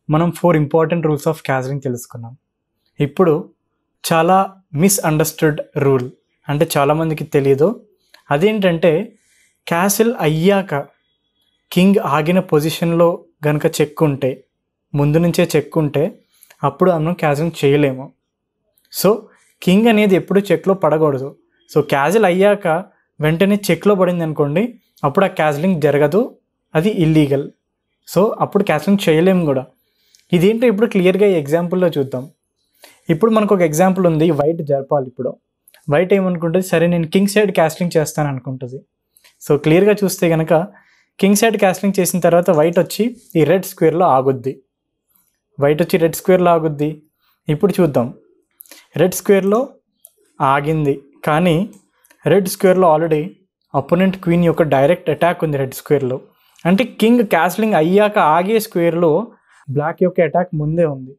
మనం four important rules of castling తెలుసుకున్నాం ఇప్పుడు చాలా మిస్అండర్స్టూడ్ రూల్ అంటే చాలామందికి తెలియదు అదేంటంటే క్యాసిల్ అయ్యాక కింగ్ ఆగిన పొజిషన్లో గనుక చెక్ ఉంటే ముందు నుంచే చెక్ ఉంటే అప్పుడు మనం క్యాజలింగ్ చేయలేము సో కింగ్ అనేది ఎప్పుడు చెక్లో పడకూడదు సో క్యాజిల్ అయ్యాక వెంటనే చెక్లో పడింది అనుకోండి అప్పుడు ఆ క్యాజిలింగ్ జరగదు అది ఇల్లీగల్ సో అప్పుడు క్యాజిలింగ్ చేయలేము కూడా ఇదేంటో ఇప్పుడు క్లియర్గా ఈ ఎగ్జాంపుల్లో చూద్దాం ఇప్పుడు మనకు ఒక ఎగ్జాంపుల్ ఉంది వైట్ జరపాలి ఇప్పుడు వైట్ ఏమనుకుంటుంది సరే నేను కింగ్ సైడ్ క్యాస్లింగ్ చేస్తాను అనుకుంటుంది సో క్లియర్గా చూస్తే కనుక కింగ్ సైడ్ క్యాస్లింగ్ చేసిన తర్వాత వైట్ వచ్చి ఈ రెడ్ స్క్వేర్లో ఆగుద్ది వైట్ వచ్చి రెడ్ స్క్వేర్లో ఆగుద్ది ఇప్పుడు చూద్దాం రెడ్ స్క్వేర్లో ఆగింది కానీ రెడ్ స్క్వేర్లో ఆల్రెడీ అపోనెంట్ క్వీన్ యొక్క డైరెక్ట్ అటాక్ ఉంది రెడ్ స్క్వేర్లో అంటే కింగ్ క్యాస్లింగ్ అయ్యాక ఆగే స్క్వేర్లో బ్లాక్ యొక్క అటాక్ ముందే ఉంది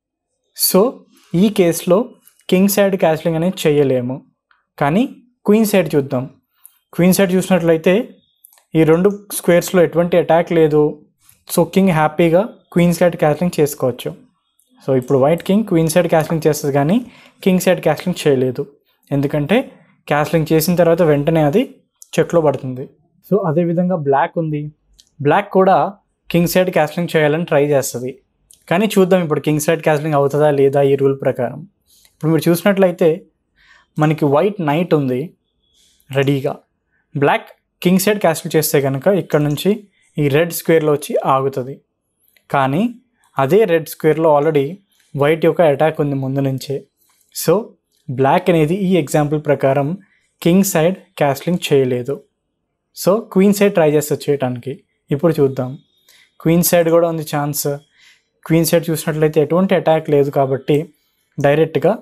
సో ఈ కేసులో కింగ్ సైడ్ క్యాస్లింగ్ అనేది చేయలేము కానీ క్వీన్ సైడ్ చూద్దాం క్వీన్ సైడ్ చూసినట్లయితే ఈ రెండు స్క్వేర్స్లో ఎటువంటి అటాక్ లేదు సో కింగ్ హ్యాపీగా క్వీన్ సైడ్ క్యాస్లింగ్ చేసుకోవచ్చు సో ఇప్పుడు white king queen side castling చేస్తుంది కానీ కింగ్ సైడ్ క్యాస్లింగ్ చేయలేదు ఎందుకంటే క్యాస్లింగ్ చేసిన తర్వాత వెంటనే అది చెక్లో పడుతుంది సో అదేవిధంగా బ్లాక్ ఉంది బ్లాక్ కూడా కింగ్ సైడ్ క్యాస్లింగ్ చేయాలని ట్రై చేస్తుంది కానీ చూద్దాం ఇప్పుడు కింగ్ సైడ్ క్యాస్లింగ్ అవుతుందా లేదా ఈ రూల్ ప్రకారం ఇప్పుడు మీరు చూసినట్లయితే మనకి వైట్ నైట్ ఉంది రెడీగా బ్లాక్ కింగ్ సైడ్ క్యాస్లింగ్ చేస్తే కనుక ఇక్కడ నుంచి ఈ రెడ్ స్క్వేర్లో వచ్చి ఆగుతుంది కానీ అదే రెడ్ స్క్వేర్లో ఆల్రెడీ వైట్ యొక్క అటాక్ ఉంది ముందు నుంచే సో బ్లాక్ అనేది ఈ ఎగ్జాంపుల్ ప్రకారం కింగ్ సైడ్ క్యాస్లింగ్ చేయలేదు సో క్వీన్ సైడ్ ట్రై చేస్తే చేయడానికి ఇప్పుడు చూద్దాం క్వీన్ సైడ్ కూడా ఉంది ఛాన్స్ క్వీన్ సైడ్ చూసినట్లయితే ఎటువంటి అటాక్ లేదు కాబట్టి డైరెక్ట్గా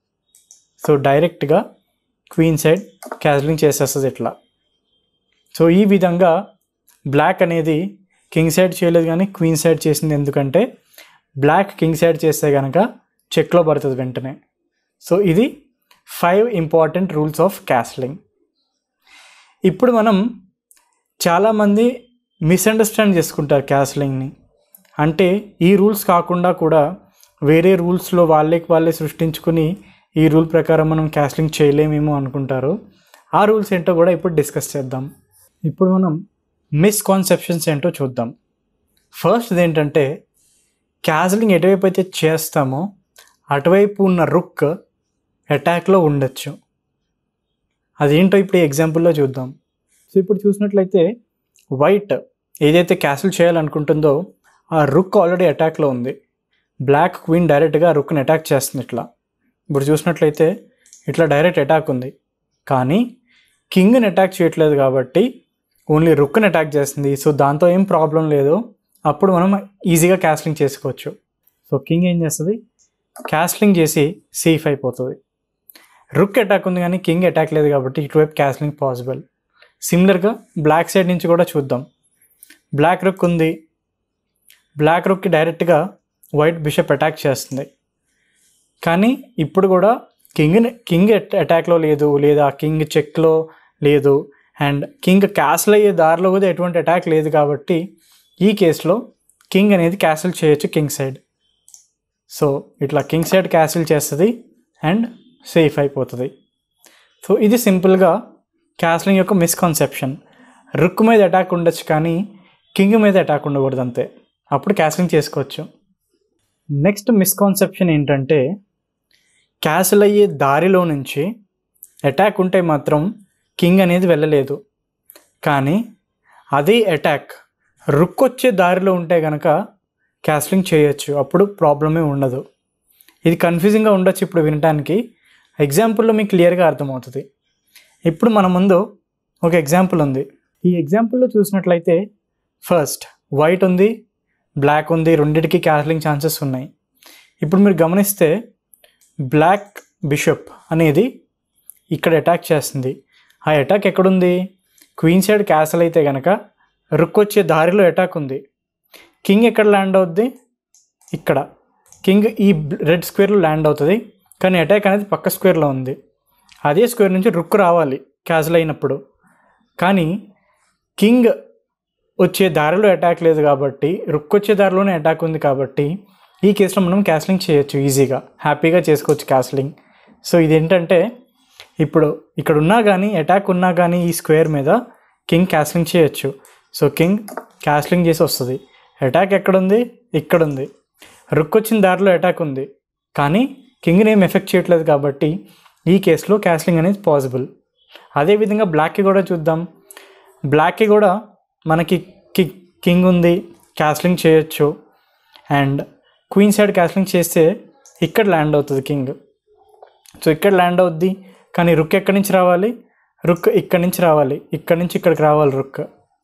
సో డైరెక్ట్గా క్వీన్ సైడ్ క్యాస్లింగ్ చేసేస్తుంది ఇట్లా సో ఈ విధంగా బ్లాక్ అనేది కింగ్ సైడ్ చేయలేదు కానీ క్వీన్ సైడ్ చేసింది ఎందుకంటే బ్లాక్ కింగ్ సైడ్ చేస్తే కనుక చెక్లో పడుతుంది వెంటనే సో ఇది five important rules of castling ఇప్పుడు మనం చాలామంది మిస్అండర్స్టాండ్ చేసుకుంటారు క్యాస్లింగ్ని అంటే ఈ రూల్స్ కాకుండా కూడా వేరే రూల్స్లో వాళ్ళకి వాళ్ళే సృష్టించుకుని ఈ రూల్ ప్రకారం మనం క్యాస్లింగ్ చేయలేమేమో అనుకుంటారు ఆ రూల్స్ ఏంటో కూడా ఇప్పుడు డిస్కస్ చేద్దాం ఇప్పుడు మనం మిస్కాన్సెప్షన్స్ ఏంటో చూద్దాం ఫస్ట్ ఏంటంటే క్యాస్లింగ్ ఎటువైపు అయితే చేస్తామో అటువైపు ఉన్న రుక్ అటాక్లో ఉండొచ్చు అదేంటో ఇప్పుడు ఈ ఎగ్జాంపుల్లో చూద్దాం సో ఇప్పుడు చూసినట్లయితే వైట్ ఏదైతే క్యాసిల్ చేయాలనుకుంటుందో ఆ రుక్ ఆల్రెడీ అటాక్లో ఉంది బ్లాక్ క్వీన్ డైరెక్ట్గా రుక్ని అటాక్ చేస్తుంది ఇట్లా ఇప్పుడు చూసినట్లయితే ఇట్లా డైరెక్ట్ అటాక్ ఉంది కానీ కింగ్ని అటాక్ చేయట్లేదు కాబట్టి ఓన్లీ రుక్ని అటాక్ చేస్తుంది సో దాంతో ఏం ప్రాబ్లం లేదు అప్పుడు మనం ఈజీగా క్యాస్లింగ్ చేసుకోవచ్చు సో కింగ్ ఏం చేస్తుంది క్యాస్లింగ్ చేసి సేఫ్ అయిపోతుంది రుక్ అటాక్ ఉంది కానీ కింగ్ అటాక్ లేదు కాబట్టి ఇటువైపు క్యాస్లింగ్ పాసిబుల్ సిమిలర్గా బ్లాక్ సైడ్ నుంచి కూడా చూద్దాం బ్లాక్ రుక్ ఉంది బ్లాక్ రుక్కి డైరెక్ట్గా వైట్ బిషప్ అటాక్ చేస్తుంది కానీ ఇప్పుడు కూడా కింగ్ కింగ్ అటాక్లో లేదు లేదా కింగ్ చెక్లో లేదు అండ్ కింగ్ క్యాసిల్ అయ్యే దారిలో కూడా ఎటువంటి అటాక్ లేదు కాబట్టి ఈ కేసులో కింగ్ అనేది క్యాసిల్ చేయొచ్చు కింగ్ సైడ్ సో ఇట్లా కింగ్ సైడ్ క్యాసిల్ చేస్తుంది అండ్ సేఫ్ అయిపోతుంది సో ఇది సింపుల్గా క్యాస్లింగ్ యొక్క మిస్కాన్సెప్షన్ రుక్ మీద అటాక్ ఉండొచ్చు కానీ కింగ్ మీద అటాక్ ఉండకూడదు అంతే అప్పుడు క్యాస్లింగ్ చేసుకోవచ్చు నెక్స్ట్ మిస్కాన్సెప్షన్ ఏంటంటే క్యాసిల్ అయ్యే దారిలో నుంచి అటాక్ ఉంటే మాత్రం కింగ్ అనేది వెళ్ళలేదు కానీ అదే అటాక్ రుక్ వచ్చే దారిలో ఉంటే కనుక క్యాస్లింగ్ చేయొచ్చు అప్పుడు ప్రాబ్లమే ఉండదు ఇది కన్ఫ్యూజింగ్గా ఉండొచ్చు ఇప్పుడు వినడానికి ఎగ్జాంపుల్లో మీకు క్లియర్గా అర్థమవుతుంది ఇప్పుడు మన ముందు ఒక ఎగ్జాంపుల్ ఉంది ఈ ఎగ్జాంపుల్లో చూసినట్లయితే ఫస్ట్ వైట్ ఉంది బ్లాక్ ఉంది రెండింటికి క్యాస్లింగ్ ఛాన్సెస్ ఉన్నాయి ఇప్పుడు మీరు గమనిస్తే బ్లాక్ బిషప్ అనేది ఇక్కడ అటాక్ చేస్తుంది ఆ అటాక్ ఎక్కడుంది క్వీన్ సైడ్ క్యాసల్ అయితే కనుక రుక్ వచ్చే దారిలో అటాక్ ఉంది కింగ్ ఎక్కడ ల్యాండ్ అవుద్ది ఇక్కడ కింగ్ ఈ రెడ్ స్క్వేర్లో ల్యాండ్ అవుతుంది కానీ అటాక్ అనేది పక్క స్క్వేర్లో ఉంది అదే స్క్వేర్ నుంచి రుక్ రావాలి క్యాజల్ అయినప్పుడు కానీ కింగ్ వచ్చే దారిలో అటాక్ లేదు కాబట్టి రుక్ వచ్చే దారిలోనే అటాక్ ఉంది కాబట్టి ఈ కేసులో మనం క్యాస్లింగ్ చేయొచ్చు ఈజీగా హ్యాపీగా చేసుకోవచ్చు క్యాస్లింగ్ సో ఇదేంటంటే ఇప్పుడు ఇక్కడ ఉన్నా కానీ అటాక్ ఉన్నా కానీ ఈ స్క్వేర్ మీద కింగ్ క్యాస్లింగ్ చేయొచ్చు సో కింగ్ క్యాస్లింగ్ చేసి వస్తుంది అటాక్ ఎక్కడుంది ఇక్కడ ఉంది రుక్ వచ్చిన దారిలో అటాక్ ఉంది కానీ కింగ్ని ఏం ఎఫెక్ట్ చేయట్లేదు కాబట్టి ఈ కేసులో క్యాస్లింగ్ అనేది పాసిబుల్ అదేవిధంగా బ్లాక్కి కూడా చూద్దాం బ్లాక్కి కూడా మనకి కి కింగ్ ఉంది క్యాస్లింగ్ చేయొచ్చు అండ్ క్వీన్ సైడ్ క్యాస్లింగ్ చేస్తే ఇక్కడ ల్యాండ్ అవుతుంది కింగ్ సో ఇక్కడ ల్యాండ్ అవుద్ది కానీ రుక్ ఎక్కడి నుంచి రావాలి రుక్ ఇక్కడి నుంచి రావాలి ఇక్కడి నుంచి ఇక్కడికి రావాలి రుక్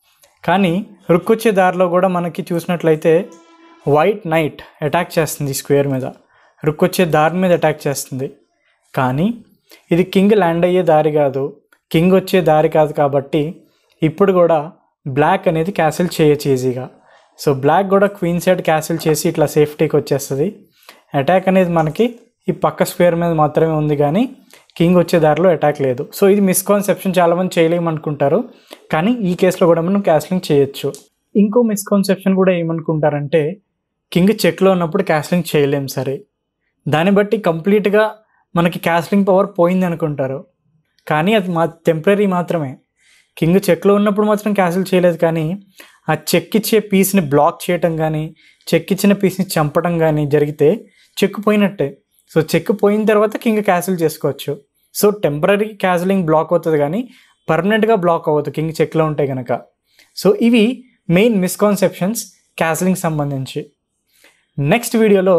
కానీ రుక్ వచ్చే దారిలో కూడా మనకి చూసినట్లయితే వైట్ నైట్ అటాక్ చేస్తుంది స్క్వేర్ మీద రుక్ వచ్చే దారి మీద అటాక్ చేస్తుంది కానీ ఇది కింగ్ ల్యాండ్ అయ్యే దారి కాదు కింగ్ వచ్చే దారి కాదు కాబట్టి ఇప్పుడు కూడా బ్లాక్ అనేది క్యాసిల్ చేయొచ్చు ఈజీగా సో బ్లాక్ కూడా క్వీన్ సైడ్ క్యాసిల్ చేసి ఇట్లా సేఫ్టీకి వచ్చేస్తుంది అటాక్ అనేది మనకి ఈ పక్క స్క్వేర్ మీద మాత్రమే ఉంది కానీ కింగ్ వచ్చే దారిలో అటాక్ లేదు సో ఇది మిస్కాన్సెప్షన్ చాలామంది చేయలేమనుకుంటారు కానీ ఈ కేసులో కూడా మనం క్యాస్లింగ్ చేయొచ్చు ఇంకో మిస్కాన్సెప్షన్ కూడా ఏమనుకుంటారంటే కింగ్ చెక్లో ఉన్నప్పుడు క్యాస్లింగ్ చేయలేం సరే దాన్ని బట్టి కంప్లీట్గా మనకి క్యాస్లింగ్ పవర్ పోయింది అనుకుంటారు కానీ అది మా టెంపరీ మాత్రమే కింగ్ చెక్లో ఉన్నప్పుడు మాత్రం క్యాన్సిల్ చేయలేదు కానీ ఆ చెక్ ఇచ్చే పీస్ని బ్లాక్ చేయటం కానీ చెక్ ఇచ్చిన పీస్ని చంపడం కానీ జరిగితే చెక్ పోయినట్టే సో చెక్ పోయిన తర్వాత కింగ్ క్యాన్సిల్ చేసుకోవచ్చు సో టెంపరీ క్యాన్సిలింగ్ బ్లాక్ అవుతుంది కానీ పర్మనెంట్గా బ్లాక్ అవ్వదు కింగ్ చెక్లో ఉంటే కనుక సో ఇవి మెయిన్ మిస్కాన్సెప్షన్స్ క్యాన్సిలింగ్ సంబంధించి నెక్స్ట్ వీడియోలో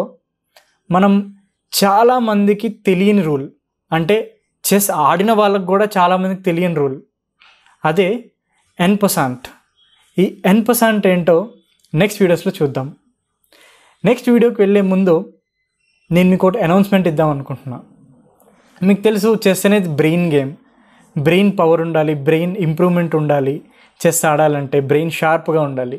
మనం చాలామందికి తెలియని రూల్ అంటే చెస్ ఆడిన వాళ్ళకు కూడా చాలామందికి తెలియని రూల్ అదే ఎన్పసాంట్ ఈ ఎన్పసాంట్ ఏంటో నెక్స్ట్ వీడియోస్లో చూద్దాం నెక్స్ట్ వీడియోకి వెళ్ళే ముందు నేను మీకు ఒకటి అనౌన్స్మెంట్ ఇద్దాం అనుకుంటున్నా మీకు తెలుసు చెస్ అనేది బ్రెయిన్ గేమ్ బ్రెయిన్ పవర్ ఉండాలి బ్రెయిన్ ఇంప్రూవ్మెంట్ ఉండాలి చెస్ ఆడాలంటే బ్రెయిన్ షార్ప్గా ఉండాలి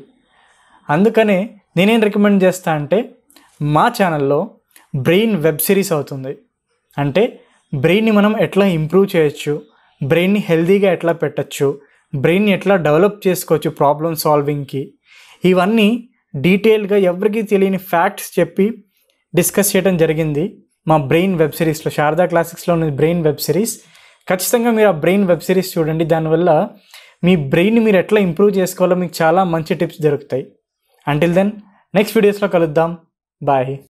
అందుకనే నేనేం రికమెండ్ చేస్తా అంటే మా ఛానల్లో బ్రెయిన్ వెబ్ సిరీస్ అవుతుంది అంటే బ్రెయిన్ని మనం ఎట్లా ఇంప్రూవ్ చేయొచ్చు బ్రెయిన్ని హెల్తీగా ఎట్లా పెట్టచ్చు బ్రెయిన్ని ఎట్లా డెవలప్ చేసుకోవచ్చు ప్రాబ్లమ్ సాల్వింగ్కి ఇవన్నీ డీటెయిల్గా ఎవరికి తెలియని ఫ్యాక్ట్స్ చెప్పి డిస్కస్ చేయడం జరిగింది మా బ్రెయిన్ వెబ్ సిరీస్లో శారదా క్లాసిక్స్లో ఉన్న బ్రెయిన్ వెబ్ సిరీస్ ఖచ్చితంగా మీరు ఆ బ్రెయిన్ వెబ్ సిరీస్ చూడండి దానివల్ల మీ బ్రెయిన్ని మీరు ఎట్లా ఇంప్రూవ్ చేసుకోవాలో మీకు చాలా మంచి టిప్స్ దొరుకుతాయి అంటిల్ దెన్ నెక్స్ట్ వీడియోస్లో కలుద్దాం బాయ్